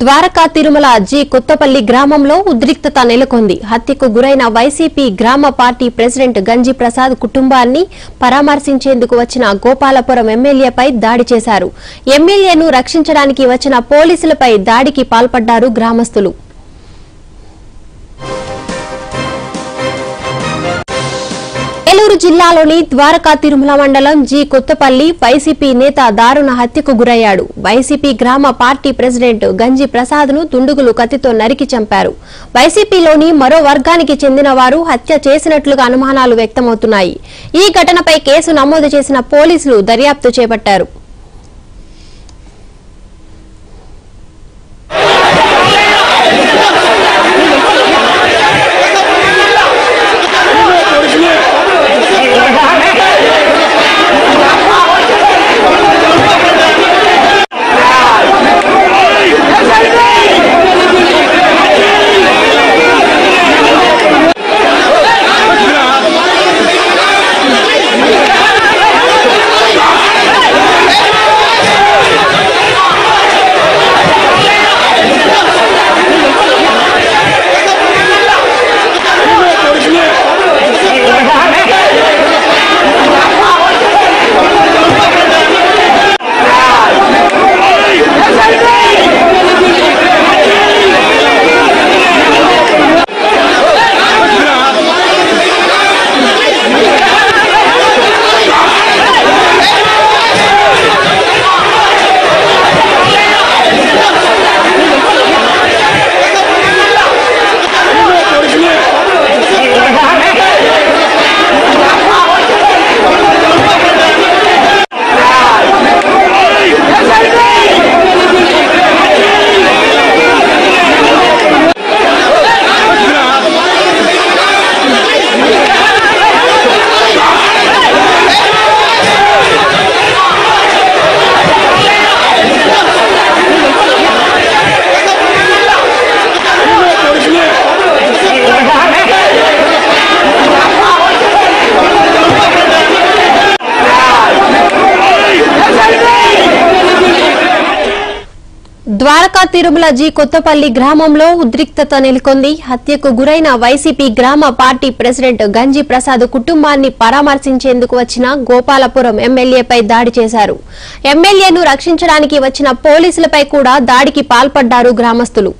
Dwaraka Tirumala G Kothapalli గ్రామంలో ఉద్రిక్తత నెలకొంది హత్యకు గురైన వైసీపీ గ్రామ పార్టీ ప్రెసిడెంట్ గంజి ప్రసాద్ కుటుంబాన్ని పరామర్శించేందుకు వచ్చిన గోపాలపురం ఎమ్మెల్యేపై దాడి చేశారు ఎమ్మెల్యేను రక్షించడానికి వచ్చిన పోలీసులపై దాడికి పాల్పడ్డారు గ్రామస్తులు ఏలూరు జిల్లాలోని ద్వారకా తిరుమల మండలం జి కొత్తపల్లి వైసీపీ నేత దారుణ హత్యకు గురయ్యాడు వైసీపీ గ్రామ పార్టీ ప్రెసిడెంట్ గంజి ప్రసాద్ ను దుండుగులు కత్తితో నరికి చంపారు వైసీపీలోని మరో వర్గానికి చెందిన వారు హత్య చేసినట్లుగా అనుమానాలు వ్యక్తమవుతున్నాయి ఈ ఘటనపై కేసు నమోదు చేసిన పోలీసులు దర్యాప్తు చేపట్టారు ద్వారకా తిరుమల జి కొత్తపల్లి గ్రామంలో ఉద్రిక్తత నెలకొంది హత్యకు గురైన వైసీపీ గ్రామ పార్టీ ప్రెసిడెంట్ గంజి ప్రసాద్ కుటుంబాన్ని పరామర్శించేందుకు వచ్చిన గోపాలపురం ఎమ్మెల్యేపై దాడి చేశారు ఎమ్మెల్యేను రక్షించడానికి వచ్చిన పోలీసులపై కూడా దాడికి పాల్పడ్డారు గ్రామస్తులు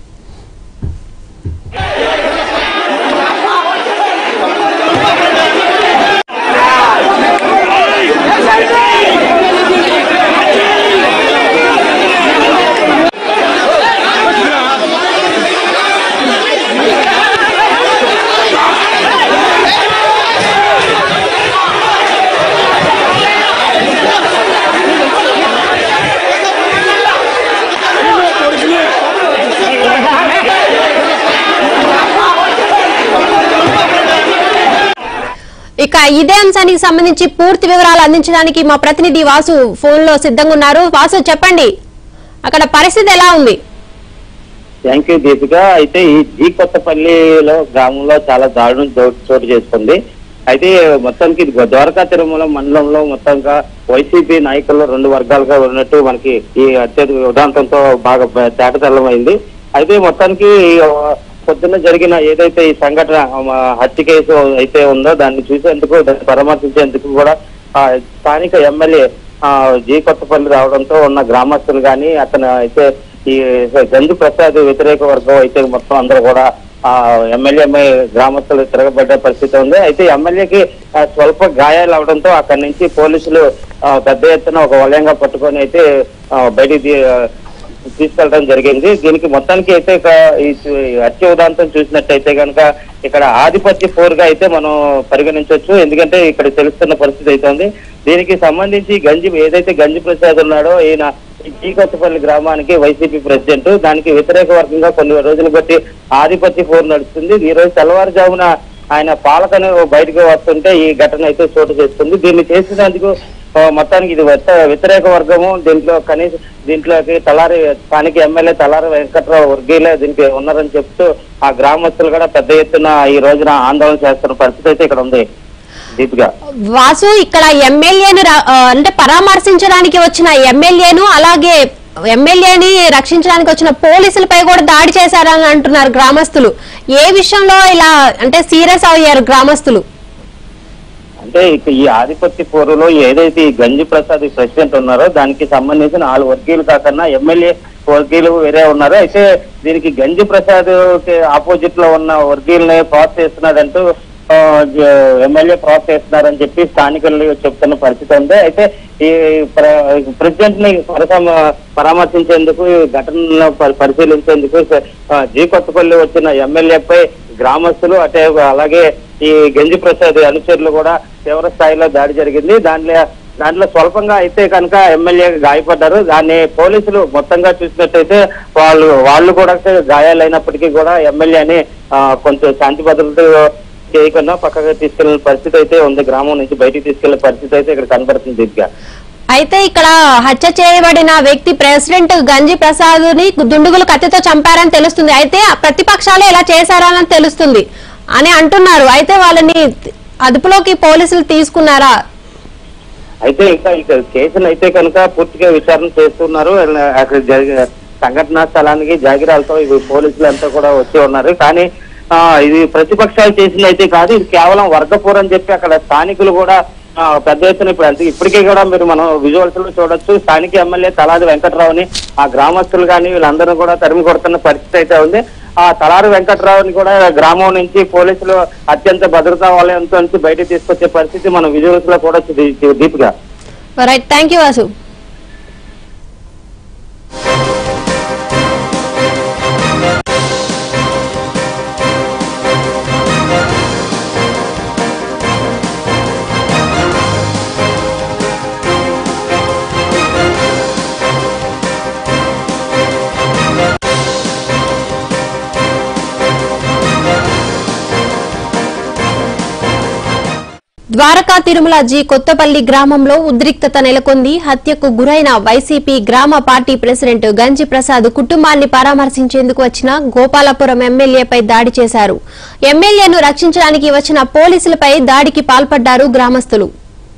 ఇక ఇదే అంశానికి సంబంధించి పూర్తి వివరాలు అందించడానికి మా ప్రతినిధి వాసు ఫోన్ లో సిద్ధంగా ఉన్నారు వాసు చెప్పండి అక్కడ పరిస్థితి ఎలా ఉంది థ్యాంక్ యూ దీపిక అయితే ఈ జీ కొత్తపల్లిలో గ్రామంలో చాలా దారుణం చోటు చోటు చేసుకుంది అయితే మొత్తానికి ఇది ద్వారకా తిరుమల మండలంలో మొత్తంగా వైసీపీ నాయకుల్లో రెండు వర్గాలుగా ఉన్నట్టు మనకి ఈ అత్యధిక ఉదాంతంతో బాగా బ- తేటతెల్లమైంది అయితే మొత్తానికి ఆ, పొద్దున్న జరిగిన ఏదైతే ఈ సంఘటన ఆ, హత్య కేసు అయితే ఉందో దాన్ని చూసేందుకు దాన్ని పరామర్శించేందుకు కూడా ఆ, స్థానిక ఎమ్మెల్యే ఆ, జీ కొత్తపల్లి రావడంతో ఉన్న గ్రామస్తులు కానీ అతను అయితే ఈ గంజు ప్రసాద్ వ్యతిరేక వర్గం అయితే మొత్తం అందరూ కూడా ఆ ఎమ్మెల్యే గ్రామస్తులు తిరగబడ్డ పరిస్థితి ఉంది అయితే ఎమ్మెల్యేకి ఆ, స్వల్ప గాయాలు అవడంతో అక్కడి నుంచి పోలీసులు ఆ, పెద్ద ఎత్తున ఒక వలయంగా పట్టుకొని అయితే ఆ, బయటికి తీ- ఆ, తీసుకెళ్ళడం జరిగింది దీనికి మొత్తానికి అయితే ఇక ఈ చు- ఈ హత్య ఉదాంతం చూసినట్టయితే కనుక ఇక్కడ ఆధిపత్య పోరుగా అయితే మనం పరిగణించవచ్చు ఎందుకంటే ఇక్కడ తెలుస్తున్న పరిస్థితి అయితే ఉంది దీనికి సంబంధించి గంజి ఏదైతే గంజి ప్రసాద్ ఉన్నాడో ఈయన ఈ చీకొత్తపల్లి గ్రామానికి వైసీపీ ప్రెసిడెంట్ దానికి వ్యతిరేక వర్గంగా కొన్ని రోజులు బట్టి ఆధిపత్య పోరు నడుస్తుంది ఈ రోజు తెల్లవారుజామున ఆయన పాలకను బయటకు వస్తుంటే ఈ ఘటన అయితే చోటు చేసుకుంది దీన్ని చేసినందుకు ఆ, మొత్తానికి ఇది వ్యత- వ్యతిరేక వర్గము దీంట్లో కనీస దీంట్లోకి తలారి స్థానిక ఎమ్మెల్యే తలారి వెంకట్రావు వర్గీయులే దీనికి ఉన్నారని చెప్తూ ఆ గ్రామస్తులు కూడా పెద్ద ఎత్తున ఈ రోజున ఆందోళన చేస్తున్న పరిస్థితి అయితే ఇక్కడ ఉంది దీపిక వాసు ఇక్కడ ఎమ్మెల్యేను రా- ఆ, అంటే పరామర్శించడానికి వచ్చిన ఎమ్మెల్యేను అలాగే ఎమ్మెల్యేని రక్షించడానికి వచ్చిన పోలీసులపై కూడా దాడి చేశారని అంటున్నారు గ్రామస్తులు ఏ విషయంలో ఇలా అంటే సీరియస్ అయ్యారు గ్రామస్తులు అంటే ఇక ఈ ఆధిపత్య పోరులో ఏదైతే ఈ గంజి ప్రసాద్ ఈ ప్రెసిడెంట్ ఉన్నారో దానికి సంబంధించిన నాలుగు వర్గీయులు కాకుండా ఎమ్మెల్యే వర్గీయులు వేరే ఉన్నారు అయితే దీనికి గంజి ప్రసాద్ ఆపోజిట్ లో ఉన్న వర్గీయుల్ని ప్రోత్సహిస్తున్నారంటూ ఆ, జ- ఎమ్మెల్యే ప్రోత్సహిస్తున్నారని చెప్పి స్థానికులు చెప్తున్న పరిస్థితి ఉంది అయితే ఈ ప్రెసిడెంట్ ని పరసమ పరామర్శించేందుకు ఈ ఘటనను పరి- పరిశీలించేందుకు ఆ, జీ కొత్తపల్లి వచ్చిన ఎమ్మెల్యేపై గ్రామస్తులు అటే అలాగే ఈ గంజి ప్రసాద్ అనుచరులు కూడా తీవ్ర స్థాయిలో దాడి జరిగింది దాంట్లో దాంట్లో స్వల్పంగా అయితే కనుక ఎమ్మెల్యే గాయపడ్డారు దాన్ని పోలీసులు మొత్తంగా చూసినట్టయితే వాళ్ళు వాళ్ళు కూడా గాయాలైనప్పటికీ కూడా ఎమ్మెల్యేని ఆ, కొంచెం శాంతి భద్రతలు చేయకుండా పక్కగా తీసుకెళ్లిన పరిస్థితి అయితే ఉంది గ్రామం నుంచి బయటికి తీసుకెళ్లే పరిస్థితి అయితే ఇక్కడ కనబడుతుంది దిగ్గా అయితే ఇక్కడ హత్య చేయబడిన వ్యక్తి ప్రెసిడెంట్ గంజి ప్రసాద్ ని దుండుగులు కత్తితో చంపారని తెలుస్తుంది అయితే ఆ ప్రతిపక్షాలు ఇలా చేశారని తెలుస్తుంది అని అంటున్నారు అయితే వాళ్ళని అదుపులోకి పోలీసులు తీసుకున్నారా అయితే ఇంకా ఇక కేసును అయితే కనుక పూర్తిగా విచారణ చేస్తున్నారు అక్కడ జరిగిన సంఘటనా స్థలానికి జాగిరాలతో ఇవి పోలీసులు అంతా కూడా వచ్చి ఉన్నారు కానీ ఆ, ఇది ప్రతిపక్షాలు చేసింది అయితే కాదు ఇది కేవలం వర్గపూర్ అని చెప్పి అక్కడ స్థానికులు కూడా ఆ, పెద్ద ఎత్తున ఇప్పుడు అంతే ఇప్పటికీ కూడా మీరు మనం విజువల్స్ లో చూడొచ్చు స్థానిక ఎమ్మెల్యే తలాది వెంకట్రావుని ఆ గ్రామస్తులు కానీ వీళ్ళందరూ కూడా తరిమి కొడుతున్న పరిస్థితి అయితే ఉంది ఆ తలారి వెంకట్రావుని కూడా గ్రామం నుంచి పోలీసులు అత్యంత భద్రతా వలయంతో నుంచి బయటకు తీసుకొచ్చే పరిస్థితి మనం విజువల్స్ లో కూడా దీపిగా right thank you Vasu Dwaraka Tirumala G Kothapalli గ్రామంలో ఉద్రిక్తత నెలకొంది హత్యకు గురైన వైసీపీ గ్రామ పార్టీ ప్రెసిడెంట్ గంజి ప్రసాద్ కుటుంబాన్ని పరామర్శించేందుకు వచ్చిన గోపాలపురం ఎమ్మెల్యేపై దాడి చేశారు ఎమ్మెల్యేను రక్షించడానికి వచ్చిన పోలీసులపై దాడికి పాల్పడ్డారు గ్రామస్తులు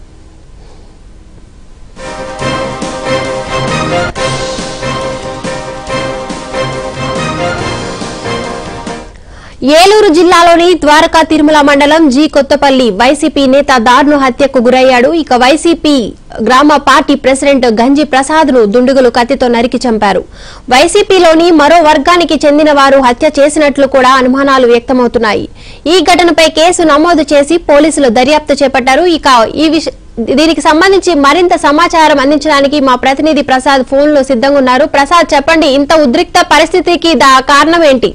ఏలూరు జిల్లాలోని ద్వారకా తిరుమల మండలం జీ కొత్తపల్లి వైసీపీ నేత దారుణ హత్యకు గురయ్యాడు ఇక వైసీపీ గ్రామ పార్టీ ప్రెసిడెంట్ గంజి ప్రసాద్ ను దుండుగులు కత్తితో నరికి చంపారు వైసీపీలోని మరో వర్గానికి చెందిన వారు హత్య చేసినట్లు కూడా అనుమానాలు వ్యక్తమవుతున్నాయి ఈ ఘటనపై కేసు నమోదు చేసి పోలీసులు దర్యాప్తు చేపట్టారు ఇక ఈ విష- దీనికి సంబంధించి మరింత సమాచారం అందించడానికి మా ప్రతినిధి ప్రసాద్ ఫోన్ లో సిద్ధంగా ఉన్నారు ప్రసాద్ చెప్పండి ఇంత ఉద్రిక్త పరిస్థితికి దా కారణం ఏంటి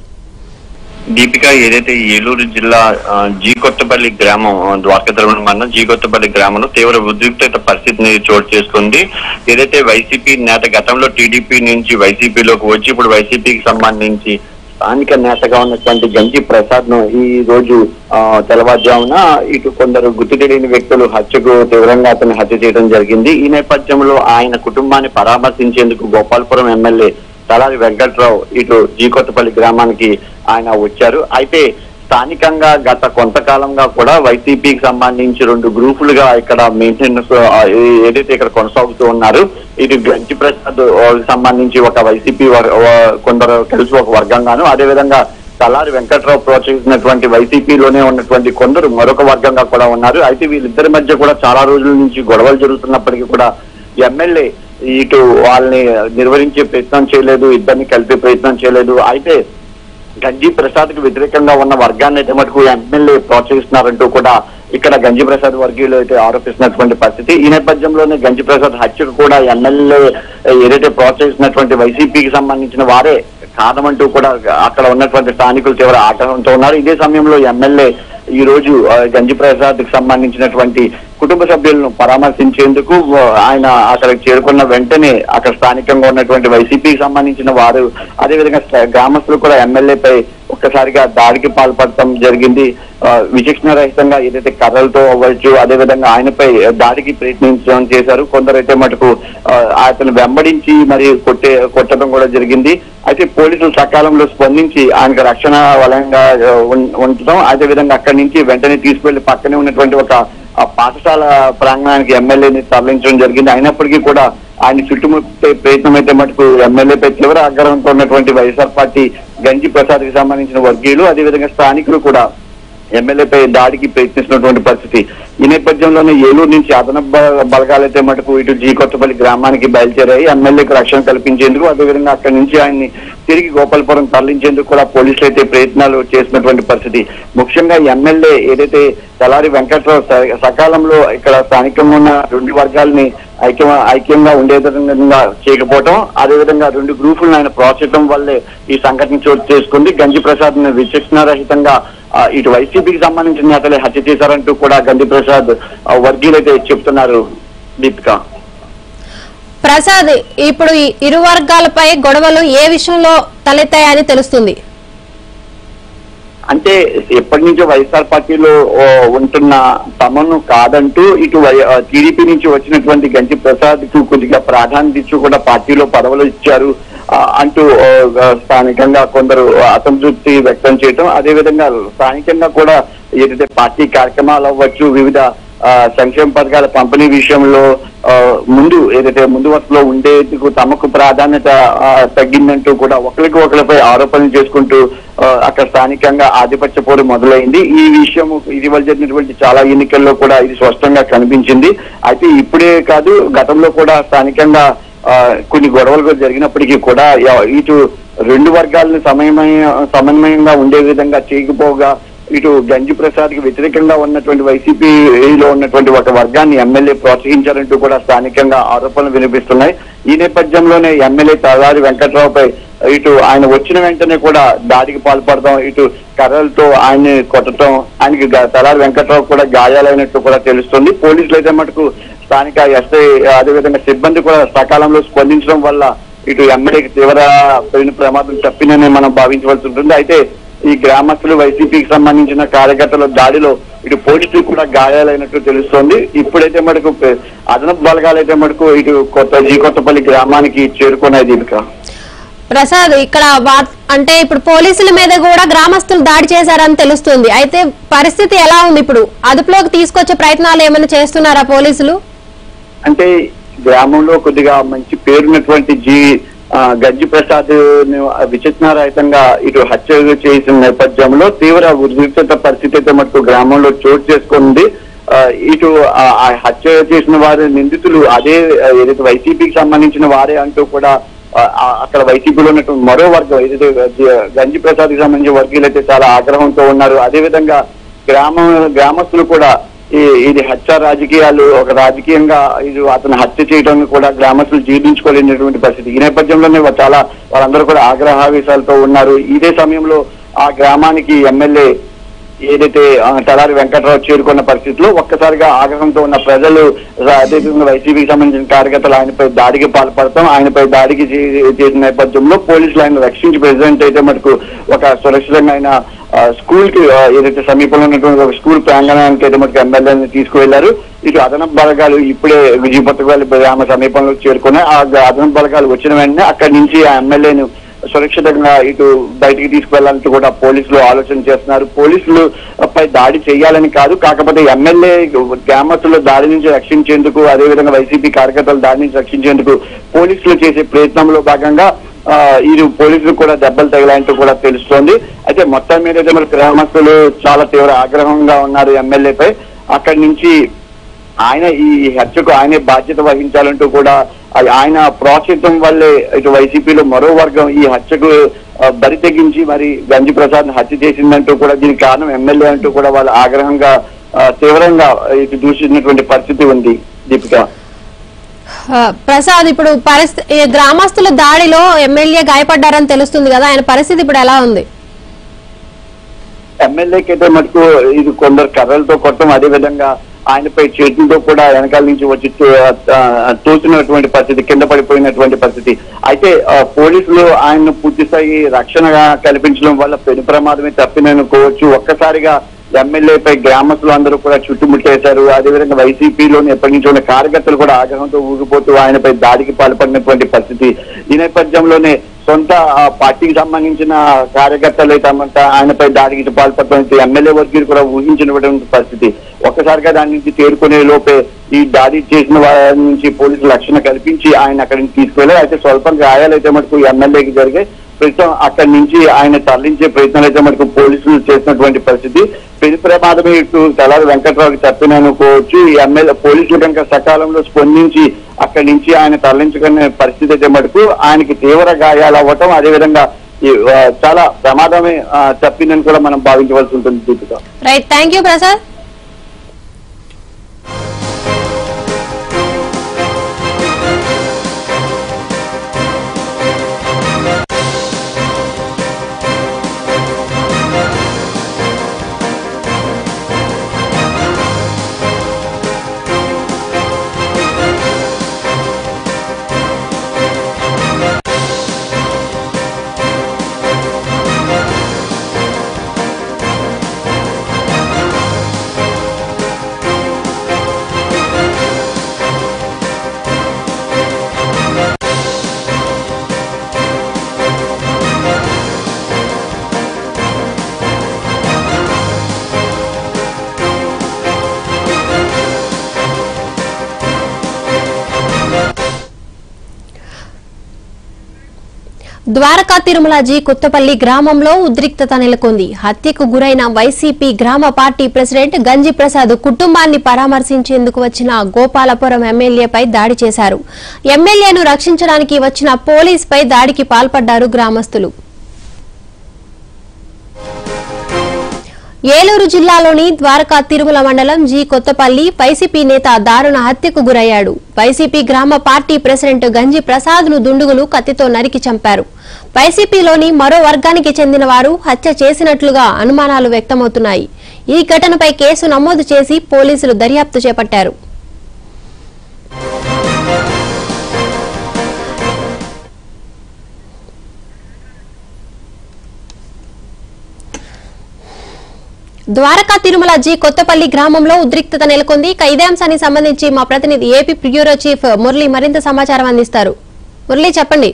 దీపిక ఏదైతే ఈ ఏలూరు జిల్లా ఆ, జీ కొత్తపల్లి గ్రామం ఆ, ద్వారకాద్రమణ మండలం జీ కొత్తపల్లి గ్రామంలో తీవ్ర ఉద్రిక్తత పరిస్థితిని చోటు చేసుకుంది ఏదైతే వైసీపీ నేత గతంలో టీడీపీ నుంచి వైసీపీలోకి వచ్చి ఇప్పుడు వైసీపీకి సంబంధించి స్థానిక నేతగా ఉన్నటువంటి గంజి ప్రసాద్ ను ఈ రోజు ఆ, తెల్లవారుజామున ఇటు కొందరు గుర్తు తెలియని వ్యక్తులు హత్యకు తీవ్రంగా అతన్ని హత్య చేయడం జరిగింది ఈ నేపథ్యంలో ఆయన కుటుంబాన్ని పరామర్శించేందుకు గోపాలపురం ఎమ్మెల్యే తలారి వెంకట్రావు ఇటు జీకొత్తపల్లి గ్రామానికి ఆయన వచ్చారు అయితే స్థానికంగా గత కొంతకాలంగా కూడా వైసీపీకి సంబంధించి రెండు గ్రూపులుగా ఇక్కడ మెయింటెనెన్స్ ఆ, ఏ- ఏదైతే ఇక్కడ కొనసాగుతూ ఉన్నారు ఇటు గంచి ప్రసాద్ ఆ, సంబంధించి ఒక వైసీపీ వర్- వా- కొందరు కలిసి ఒక వర్గంగాను అదేవిధంగా తలారి వెంకట్రావు ప్రోత్సహించినటువంటి వైసీపీలోనే ఉన్నటువంటి కొందరు మరొక వర్గంగా కూడా ఉన్నారు అయితే వీళ్ళిద్దరి మధ్య కూడా చాలా రోజుల నుంచి గొడవలు జరుగుతున్నప్పటికీ కూడా ఎమ్మెల్యే ఇటు వాళ్ళని నిర్వహించే ప్రయత్నం చేయలేదు ఇద్దరిని కలిపే ప్రయత్నం చేయలేదు అయితే గంజి ప్రసాద్ కు వ్యతిరేకంగా ఉన్న వర్గాన్ని అయితే మటుకు ఎమ్మెల్యే ప్రోత్సహిస్తున్నారంటూ కూడా ఇక్కడ గంజి ప్రసాద్ వర్గీయులు అయితే ఆరోపిస్తున్నటువంటి పరిస్థితి ఈ నేపథ్యంలోనే గంజి ప్రసాద్ హత్యకు కూడా ఎమ్మెల్యే ఏదైతే ప్రోత్సహిస్తున్నటువంటి వైసీపీకి సంబంధించిన వారే కారణమంటూ కూడా అక్కడ ఉన్నటువంటి స్థానికులు తీవ్ర ఆగ్రహంతో ఉన్నారు ఇదే సమయంలో ఎమ్మెల్యే ఈ రోజు ఆ, గంజి ప్రసాద్ కి సంబంధించినటువంటి కుటుంబ సభ్యులను పరామర్శించేందుకు ఆ, ఆయన అక్కడికి చేరుకున్న వెంటనే అక్కడ స్థానికంగా ఉన్నటువంటి వైసీపీకి సంబంధించిన వారు అదేవిధంగా స్ట- గ్రామస్తులు కూడా ఎమ్మెల్యేపై ఒక్కసారిగా దాడికి పాల్పడటం జరిగింది ఆ, విచక్షణ రహితంగా ఏదైతే కర్రలతో అవ్వచ్చు అదేవిధంగా ఆయనపై దాడికి ప్రయత్నించడం చేశారు కొందరైతే మటుకు ఆ, అతను వెంబడించి మరి కొట్టే కొట్టడం కూడా జరిగింది అయితే పోలీసులు సకాలంలో స్పందించి ఆయనకు రక్షణ వలయంగా ఆ, ఉం- ఉంచడం అదేవిధంగా అక్కడి నుంచి వెంటనే తీసుకెళ్లి పక్కనే ఉన్నటువంటి ఒక ఆ పాఠశాల ప్రాంగణానికి ఎమ్మెల్యేని తరలించడం జరిగింది అయినప్పటికీ కూడా ఆయన చుట్టుముట్టే ప్రయత్నం అయితే మటుకు ఎమ్మెల్యేపై తీవ్ర ఆగ్రహంతో ఉన్నటువంటి వైఎస్ఆర్ పార్టీ గంజి ప్రసాద్ కి సంబంధించిన వర్గీయులు అదేవిధంగా స్థానికులు కూడా ఎమ్మెల్యేపై దాడికి ప్రయత్నిస్తున్నటువంటి పరిస్థితి ఈ నేపథ్యంలోనే ఏలూరు నుంచి అదనపు బ- బలగాలైతే మటుకు ఇటు జీ కొత్తపల్లి గ్రామానికి బయలుదేరాయి ఎమ్మెల్యేకి రక్షణ కల్పించేందుకు అదేవిధంగా అక్కడి నుంచి ఆయన్ని తిరిగి గోపాలపురం తరలించేందుకు కూడా పోలీసులు అయితే ప్రయత్నాలు చేసినటువంటి పరిస్థితి ముఖ్యంగా ఎమ్మెల్యే ఏదైతే తలారి వెంకట్రావు స- సకాలంలో ఇక్కడ స్థానికంగా ఉన్న రెండు వర్గాలని ఐక్యం ఐక్యంగా ఉండే విధంగా చేయకపోవటం అదేవిధంగా రెండు గ్రూపులను ఆయన ప్రోత్సహించడం వల్లే ఈ సంఘటన చోటు చేసుకుంది గంజి ప్రసాద్ ని విచక్షణారహితంగా ఆ, ఇటు వైసీపీకి సంబంధించిన నేతలే హత్య చేశారంటూ కూడా గంజి ప్రసాద్ ఆ, వర్గీయులైతే చెప్తున్నారు దీపిక ప్రసాద్ ఇప్పుడు ఈ ఇరు వర్గాలపై గొడవలు ఏ విషయంలో తలెత్తాయని తెలుస్తుంది అంటే ఎప్పటి నుంచో వైఎస్ఆర్ పార్టీలో ఓ, ఉంటున్న తమను కాదంటూ ఇటు టీడీపీ నుంచి వచ్చినటువంటి గంజి ప్రసాద్ కు కొద్దిగా ప్రాధాన్యత ఇచ్చి కూడా పార్టీలో పదవులు ఇచ్చారు ఆ, అంటూ ఓ, ఆ, స్థానికంగా కొందరు అసంతృప్తి వ్యక్తం చేయటం అదేవిధంగా స్థానికంగా కూడా ఏదైతే పార్టీ కార్యక్రమాలు అవ్వచ్చు వివిధ ఆ, సంక్షేమ పథకాల పంపిణీ విషయంలో ఆ, ముందు ఏదైతే ముందు వరుసలో ఉండేందుకు తమకు ప్రాధాన్యత ఆ, తగ్గిందంటూ కూడా ఒకరికి ఒకరిపై ఆరోపణలు చేసుకుంటూ ఆ, అక్కడ స్థానికంగా ఆధిపత్య పోరు మొదలైంది ఈ విషయం ఇటీవల జరిగినటువంటి చాలా ఎన్నికల్లో కూడా ఇది స్పష్టంగా కనిపించింది అయితే ఇప్పుడే కాదు గతంలో కూడా స్థానికంగా ఆ, కొన్ని గొడవలు కూడా జరిగినప్పటికీ కూడా ఎ- ఇటు రెండు వర్గాలను సమన్వయ సమన్వయంగా ఉండే విధంగా చేయకపోగా ఇటు గంజి ప్రసాద్ కి వ్యతిరేకంగా ఉన్నటువంటి వైసీపీలో ఉన్నటువంటి ఒక వర్గాన్ని ఎమ్మెల్యే ప్రోత్సహించారంటూ కూడా స్థానికంగా ఆరోపణలు వినిపిస్తున్నాయి ఈ నేపథ్యంలోనే ఎమ్మెల్యే తలారి వెంకట్రావుపై ఇటు ఆయన వచ్చిన వెంటనే కూడా దాడికి పాల్పడడం ఇటు కర్రలతో ఆయన్ని కొట్టడం ఆయనకి గా- తలారి వెంకట్రావు కూడా గాయాలైనట్టు కూడా తెలుస్తుంది పోలీసులు అయితే మటుకు స్థానిక ఎస్ఐ అదేవిధంగా సిబ్బంది కూడా సకాలంలో స్పందించడం వల్ల ఇటు ఎమ్మెల్యేకి తీవ్ర పెను ప్రమాదం తప్పిందని మనం భావించవలసి ఉంటుంది అయితే ఈ గ్రామస్తులు వైసీపీకి సంబంధించిన కార్యకర్తల దాడిలో ఇటు పోలీసులు కూడా గాయాలైనట్టు తెలుస్తోంది ఇప్పుడైతే మటుకు పె- అదనపు బలగాలైతే మటుకు ఇటు కొత్త జీ కొత్తపల్లి గ్రామానికి చేరుకున్నాయి దీపిక ప్రసాద్ ఇక్కడ వా- అంటే ఇప్పుడు పోలీసుల మీద కూడా గ్రామస్తులు దాడి చేశారని తెలుస్తుంది అయితే పరిస్థితి ఎలా ఉంది ఇప్పుడు అదుపులోకి తీసుకొచ్చే ప్రయత్నాలు ఏమైనా చేస్తున్నారా పోలీసులు అంటే గ్రామంలో కొద్దిగా మంచి పేరున్నటువంటి జీ ఆ, గజ్జి ప్రసాద్ ను విచక్షణారహితంగా ఇటు హత్య చేసిన నేపథ్యంలో తీవ్ర ఉద్రిక్తత పరిస్థితి అయితే మటుకు గ్రామంలో చోటు చేసుకుంది ఆ, ఇటు ఆ ఆ హత్య చేసిన వారి నిందితులు అదే ఆ, ఏదైతే వైసీపీకి సంబంధించిన వారే అంటూ కూడా ఆ, ఆ, అక్కడ వైసీపీలో ఉన్నటువంటి మరో వర్గం ఏదైతే గ- గంజి ప్రసాద్ కి సంబంధించిన వర్గీయులు అయితే చాలా ఆగ్రహంతో ఉన్నారు అదేవిధంగా గ్రామ గ్రామస్తులు కూడా ఈ ఇది హత్య రాజకీయాలు ఒక రాజకీయంగా ఇది అతను హత్య చేయడం కూడా గ్రామస్తులు జీర్ణించుకోలేనటువంటి పరిస్థితి ఈ నేపథ్యంలోనే వా- చాలా వాళ్ళందరూ కూడా ఆగ్రహావేశాలతో ఉన్నారు ఇదే సమయంలో ఆ గ్రామానికి ఎమ్మెల్యే ఏదైతే ఆ, తలారి వెంకట్రావు చేరుకున్న పరిస్థితిలో ఒక్కసారిగా ఆగ్రహంతో ఉన్న ప్రజలు రా- అదేవిధంగా వైసీపీకి సంబంధించిన కార్యకర్తలు ఆయనపై దాడికి పాల్పడతాం ఆయనపై దాడికి చే- చేసిన నేపథ్యంలో పోలీసులు ఆయన రక్షించి ప్రెసిడెంట్ అయితే మటుకు ఒక సురక్షితంగా ఆయన ఆ, స్కూల్ కి ఆ, ఏదైతే సమీపంలో ఉన్నటువంటి ఒక స్కూల్ ప్రాంగణానికి అయితే మటుకు ఎమ్మెల్యేని తీసుకువెళ్లారు ఇటు అదనపు బలగాలు ఇప్పుడే విజయపత్రగాలి గ్రామ సమీపంలో చేరుకున్నాయి ఆ గ- అదనపు బలగాలు వచ్చిన వెంటనే అక్కడి నుంచి ఆ ఎమ్మెల్యేను సురక్షితంగా ఇటు బయటికి తీసుకువెళ్లాలంటూ కూడా పోలీసులు ఆలోచన చేస్తున్నారు పోలీసులు పై దాడి చేయాలని కాదు కాకపోతే ఎమ్మెల్యే గ్రామస్తుల దాడి నుంచి రక్షించేందుకు అదేవిధంగా వైసీపీ కార్యకర్తల దాడి నుంచి రక్షించేందుకు పోలీసులు చేసే ప్రయత్నంలో భాగంగా ఆ, ఇది పోలీసులు కూడా దెబ్బలు తగిలాయంటూ కూడా తెలుస్తోంది అయితే మొత్తం మీద అయితే మరి గ్రామస్తులు చాలా తీవ్ర ఆగ్రహంగా ఉన్నారు ఎమ్మెల్యేపై అక్కడి నుంచి ఆయన ఈ హత్యకు ఆయనే బాధ్యత వహించాలంటూ కూడా ఆ- ఆయన ప్రోత్సహితం వల్లే ఇటు వైసీపీలో మరో వర్గం ఈ హత్యకు ఆ, బరి తెగించి మరి గంజి ప్రసాద్ హత్య చేసిందంటూ కూడా దీనికి కారణం ఎమ్మెల్యే అంటూ కూడా వాళ్ళు ఆగ్రహంగా ఆ, తీవ్రంగా ఇటు దూషించినటువంటి పరిస్థితి ఉంది దీపిక ఆ, ప్రసాద్ ఇప్పుడు పరిస్థితి ఈ గ్రామస్తుల దాడిలో ఎమ్మెల్యే గాయపడ్డారని తెలుస్తుంది కదా ఆయన పరిస్థితి ఇప్పుడు ఎలా ఉంది ఎమ్మెల్యేకి అయితే మటుకు ఇది కొందరు కర్రలతో కొట్టడం అదే విధంగా ఆయనపై చేతులతో కూడా వెనకాల నుంచి వచ్చి తో- ఆ, తోసినటువంటి పరిస్థితి కింద పడిపోయినటువంటి పరిస్థితి అయితే ఆ, పోలీసులు ఆయన్ను పూర్తి స్థాయి రక్షణగా కల్పించడం వల్ల పెను ప్రమాదమే తప్పిందనుకోవచ్చు ఒక్కసారిగా ఎమ్మెల్యేపై గ్రామస్తులు అందరూ కూడా చుట్టుముట్టేశారు అదేవిధంగా వైసీపీలోని ఎప్పటి నుంచో ఉన్న కార్యకర్తలు కూడా ఆగ్రహంతో ఊగిపోతూ ఆయనపై దాడికి పాల్పడినటువంటి పరిస్థితి ఈ నేపథ్యంలోనే సొంత ఆ, పార్టీకి సంబంధించిన కార్యకర్తలు అయితే అమ్మంట ఆయనపై దాడికి పాల్పడడం ఎమ్మెల్యే వర్గీయులు కూడా ఊహించినటువంటి పరిస్థితి ఒక్కసారిగా దాని నుంచి తేరుకునే లోపే ఈ దాడి చేసిన వారి నుంచి పోలీసులు రక్షణ కల్పించి ఆయన అక్కడి నుంచి తీసుకువెళ్ళారు అయితే స్వల్పం గాయాలైతే మటుకు ఎమ్మెల్యేకి జరిగాయి ప్రస్తుతం అక్కడి నుంచి ఆయన తరలించే ప్రయత్నాలు అయితే మనకు పోలీసులు చేసినటువంటి పరిస్థితి పెను ప్రమాదం ఇటు తలారి వెంకట్రావుకి తప్పిననుకోవచ్చు ఈ ఎమ్మెల్యే పోలీసులు కనుక సకాలంలో స్పందించి అక్కడి నుంచి ఆయన తరలించుకునే పరిస్థితి అయితే మటుకు ఆయనకి తీవ్ర గాయాలు అవ్వటం అదేవిధంగా ఈ, ఆ, చాలా ప్రమాదమే ఆ, తప్పిందని కూడా మనం భావించవలసి ఉంటుంది Deepika right thank you Prasad Dwaraka Tirumala G Kothapalli గ్రామంలో ఉద్రిక్తత నెలకొంది హత్యకు గురైన వైసీపీ గ్రామ పార్టీ ప్రెసిడెంట్ గంజి ప్రసాద్ కుటుంబాన్ని పరామర్శించేందుకు వచ్చిన గోపాలపురం ఎమ్మెల్యేపై దాడి చేశారు ఎమ్మెల్యేను రక్షించడానికి వచ్చిన పోలీసుపై దాడికి పాల్పడ్డారు గ్రామస్తులు ఏలూరు జిల్లాలోని ద్వారకా తిరుమల మండలం జి కొత్తపల్లి వైసీపీ నేత దారుణ హత్యకు గురయ్యాడు వైసీపీ గ్రామ పార్టీ ప్రెసిడెంట్ గంజి ప్రసాద్ ను దుండుగులు కత్తితో నరికి చంపారు వైసీపీలోని మరో వర్గానికి చెందిన వారు హత్య చేసినట్లుగా అనుమానాలు వ్యక్తమవుతున్నాయి ఈ ఘటనపై కేసు నమోదు చేసి పోలీసులు దర్యాప్తు చేపట్టారు ద్వారకా తిరుమల జి కొత్తపల్లి గ్రామంలో ఉద్రిక్తత నెలకొంది ఇక ఇదే అంశానికి సంబంధించి మా ప్రతినిధి ఏపీ బ్యూరో చీఫ్ మురళి మరింత సమాచారం అందిస్తారు మురళి చెప్పండి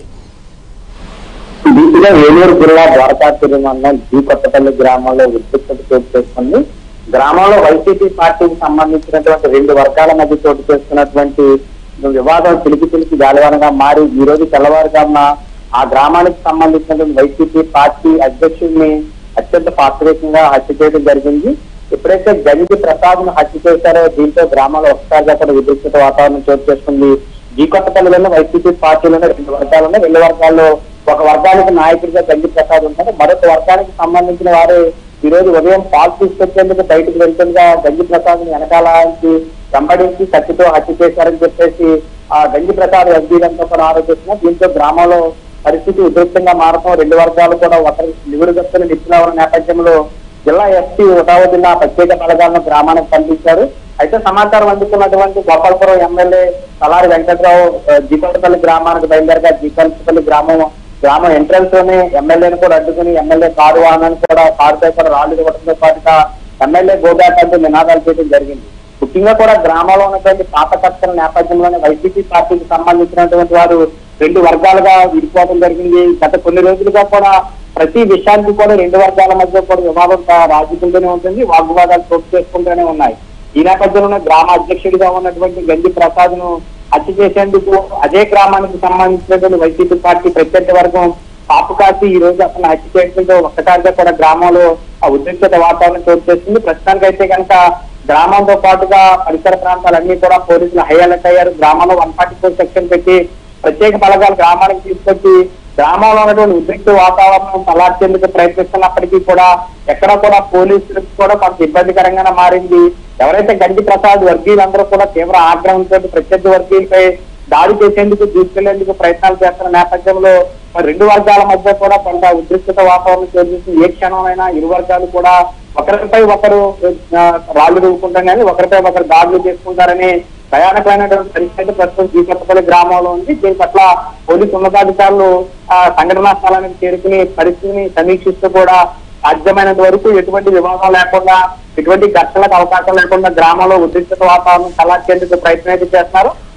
దీంట్లో ఏలూరు జిల్లా ద్వారకా తిరుమల జీ కొత్తపల్లి గ్రామంలో ఉద్రిక్తత చోటు చేసుకుంది గ్రామంలో వైసీపీ పార్టీకి సంబంధించినటువంటి రెండు వర్గాల మధ్య చోటు చేసుకున్నటువంటి వివాదం పిలికి పిలికి గాలివానగా మారి ఈ రోజు తెల్లవారుజామున ఆ గ్రామానికి సంబంధించినటువంటి వైసీపీ పార్టీ అధ్యక్షుడిని అత్యంత పాత్రికంగా హత్య చేయడం జరిగింది ఎప్పుడైతే గంజి ప్రసాద్ ను హత్య చేశారో దీంతో గ్రామంలో ఒకసారిగా కూడా ఉద్రిక్తత వాతావరణం చోటు చేసుకుంది జీ కొత్తపల్లిలోనే వైసీపీ పార్టీలోనే రెండు వర్గాలు ఉన్నాయి రెండు వర్గాల్లో ఒక వర్గానికి నాయకుడిగా గంజి ప్రసాద్ ఉంటారు మరొక వర్గానికి సంబంధించిన వారు ఈ రోజు ఉదయం పాలు తీసుకొచ్చేందుకు బయటకు వెళ్తుండగా గంజి ప్రసాద్ వెనకాల నుంచి వెంబడించి కత్తితో హత్య చేశారని చెప్పేసి ఆ గంజి ప్రసాద్ ఎస్బీలంతా కూడా ఆరోపిస్తున్నారు దీంతో గ్రామంలో పరిస్థితి ఉద్రిక్తంగా మారడం రెండు వర్గాలు కూడా ఒకరి నిగుడు గస్తులు నిప్పుల ఉన్న నేపథ్యంలో జిల్లా ఎస్పీ ఉటావుద్దిన ప్రత్యేక బలగాలను గ్రామానికి పంపించారు అయితే సమాచారం అందుకున్నటువంటి గోపాలపురం ఎమ్మెల్యే తలారి వెంకట్రావు ఆ, జీపంపల్లి గ్రామానికి బయలుదేరగా జీపంపల్లి గ్రామం గ్రామం ఎంట్రన్స్ లోనే ఎమ్మెల్యేని కూడా అడ్డుకుని ఎమ్మెల్యే కారు వాహనాన్ని కూడా కారుపై కూడా రాళ్లు ఇవ్వడంతో పాటుగా ఎమ్మెల్యే గోబ్యాక్ అంటూ నినాదాలు చేయడం జరిగింది ముఖ్యంగా కూడా గ్రామంలో ఉన్నటువంటి పాత కక్షల నేపథ్యంలోనే వైసీపీ పార్టీకి సంబంధించినటువంటి వారు రెండు వర్గాలుగా విడిపోవడం జరిగింది గత కొన్ని రోజులుగా కూడా ప్రతి విషయానికి కూడా రెండు వర్గాల మధ్య కూడా వివాదం తా- రాజుకుంటూనే ఉంటుంది వాగ్వివాదాలు చోటు చేసుకుంటూనే ఉన్నాయి ఈ నేపథ్యంలోనే గ్రామ అధ్యక్షుడిగా ఉన్నటువంటి గంజి ప్రసాద్ ను హత్య చేసేందుకు అదే గ్రామానికి సంబంధించినటువంటి వైసీపీ పార్టీ ప్రత్యర్థి వర్గం పాపు కాసి ఈ రోజు అతను హత్య చేయడంతో ఒక్కసారిగా కూడా గ్రామంలో ఆ ఉద్రిక్తత వాతావరణం చోటు చేస్తుంది ప్రస్తుతానికి అయితే కనుక గ్రామంతో పాటుగా పరిసర ప్రాంతాలన్నీ కూడా పోలీసులు హై అలర్ట్ అయ్యారు గ్రామంలో వన్ ఫార్టీ ఫోర్ సెక్షన్ పెట్టి ప్రత్యేక బలగాలు గ్రామానికి తీసుకొచ్చి గ్రామంలో ఉన్నటువంటి ఉద్రిక్త వాతావరణం తలార్చేందుకు ప్రయత్నిస్తున్నప్పటికీ కూడా ఎక్కడ కూడా పోలీసులకు కూడా కొంత ఇబ్బందికరంగానే మారింది ఎవరైతే గంజి ప్రసాద్ వర్గీయులందరూ కూడా తీవ్ర ఆగ్రహంతో ప్రత్యర్థి వర్గీయులపై దాడి చేసేందుకు తీసుకెళ్లేందుకు ప్రయత్నాలు చేస్తున్న నేపథ్యంలో మరి రెండు వర్గాల మధ్య కూడా కొంత ఉద్రిక్తత వాతావరణం చోటు ఏ క్షణమైనా ఇరు వర్గాలు కూడా ఒకరిపై ఒకరు ఆ, రాళ్లు రువ్వుకుంటాం కానీ ఒకరిపై ఒకరు దాడులు చేసుకుంటారని భయానకమైనటువంటి పరిస్థితి ప్రస్తుతం జీపట్టపల్లి గ్రామంలో ఉంది దీని పట్ల పోలీసు ఉన్నతాధికారులు ఆ, సంఘటనా స్థలానికి చేరుకుని పరిస్థితిని సమీక్షిస్తూ కూడా సాధ్యమైనంత వరకు ఎటువంటి వివాదం లేకుండా ఎటువంటి ఘర్షణలకు అవకాశం లేకుండా గ్రామంలో ఉద్రిక్తత వాతావరణం కలార్చేందుకు ప్రయత్నం అయితే చేస్తున్నారు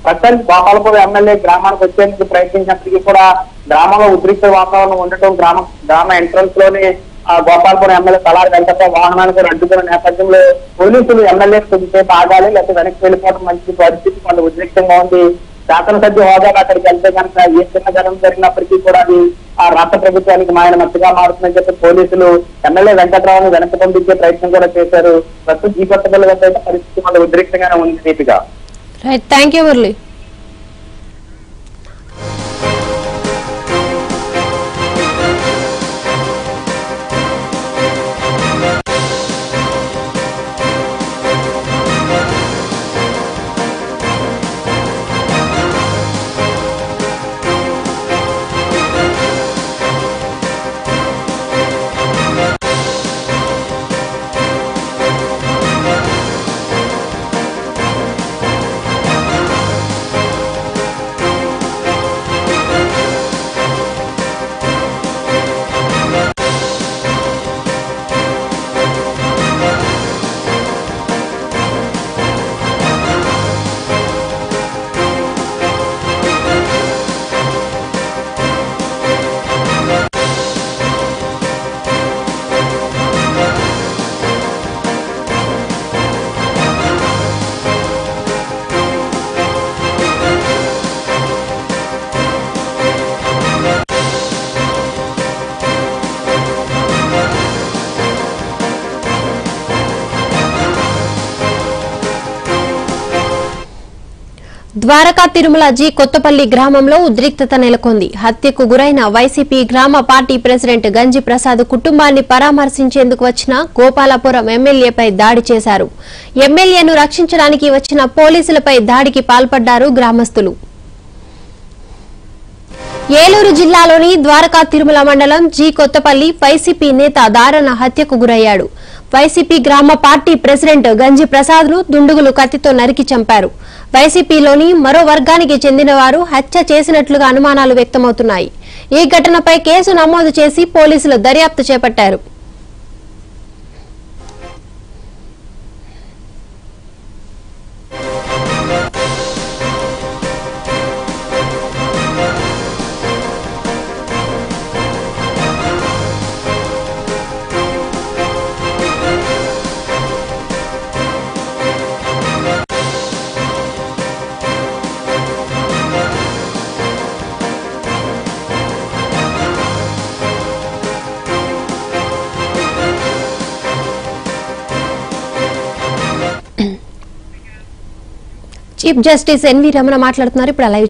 ప్రస్తుతానికి గోపాలపురం ఎమ్మెల్యే గ్రామానికి వచ్చేందుకు ప్రయత్నించినప్పటికీ కూడా గ్రామంలో ఉద్రిక్త వాతావరణం ఉండటం గ్రామ గ్రామ ఎంట్రన్స్ లోనే ఆ గోపాలపురం ఎమ్మెల్యే తలారి వెంకట వాహనానికి అడ్డుకున్న నేపథ్యంలో పోలీసులు ఎమ్మెల్యే కొద్దిసేపు ఆగాలి లేకపోతే వెనక్కి వెళ్ళిపోవడం మంచి పరిస్థితి కొంత ఉద్రిక్తంగా ఉంది శాసనసభ్య హోదాగా అక్కడికి వెళ్తే కనుక ఏ చిన్న ఘటన జరిగినప్పటికీ కూడా అది ఆ రాష్ట్ర ప్రభుత్వానికి మాయన మత్తుగా మారుతుందని చెప్పి పోలీసులు ఎమ్మెల్యే వెంకట్రావును వెనక్కి పంపించే ప్రయత్నం కూడా చేశారు ప్రస్తుతం ఈ కొత్త పిల్లల వద్ద అయితే పరిస్థితి కొంత ఉద్రిక్తంగానే ఉంది Deepika right thank you Murali Dwaraka Tirumala G Kothapalli గ్రామంలో ఉద్రిక్తత నెలకొంది హత్యకు గురైన వైసీపీ గ్రామ పార్టీ ప్రెసిడెంట్ గంజి ప్రసాద్ కుటుంబాన్ని పరామర్శించేందుకు వచ్చిన గోపాలపురం ఎమ్మెల్యేపై దాడి చేశారు ఎమ్మెల్యేను రక్షించడానికి వచ్చిన పోలీసులపై దాడికి పాల్పడ్డారు గ్రామస్తులు ఏలూరు జిల్లాలోని ద్వారకా తిరుమల మండలం జీ కొత్తపల్లి వైసీపీ నేత దారుణ హత్యకు గురయ్యాడు వైసీపీ గ్రామ పార్టీ ప్రెసిడెంట్ గంజి ప్రసాద్ ను దుండుగులు కత్తితో నరికి చంపారు వైసీపీలోని మరో వర్గానికి చెందిన వారు హత్య చేసినట్లుగా అనుమానాలు వ్యక్తమవుతున్నాయి ఈ ఘటనపై కేసు నమోదు చేసి పోలీసులు దర్యాప్తు చేపట్టారు చీఫ్ జస్టిస్ ఎన్వి రమణ మాట్లాడుతున్నారు ఇప్పుడు ఆ లైవ్